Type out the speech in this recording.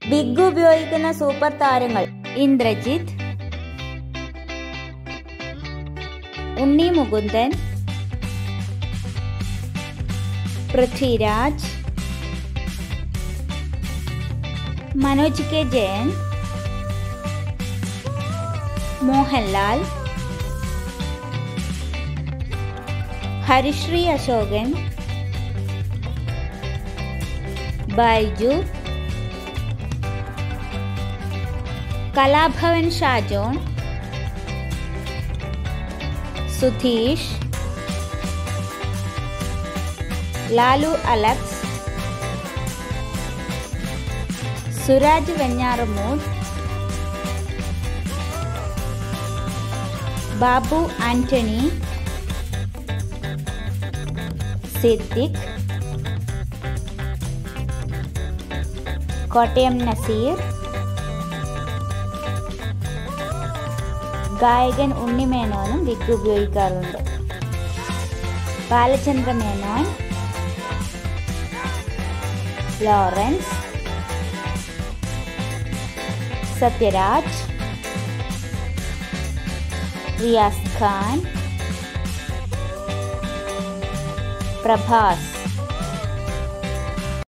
wig ഉപയോഗിക്കുന്ന super താരങ്ങൾ Indrajith Unni Mukundan Prithviraj Manoj K Jayan Mohanlal Harisree Ashokan Baiju Kalabhavan Shajon Sudheesh Lalu Alex Suraj Venjaramoodu Babu Antony Siddique Kottayam Nazeer ഗായകൻ ഉണ്ണിമേനോനും വിഗ് ഉപയോഗിക്കാറുണ്ട് ബാലചന്ദ്ര മേനോൻ ലോറൻസ് സത്യരാജ് റിയാസ് ഖാൻ പ്രഭാസ്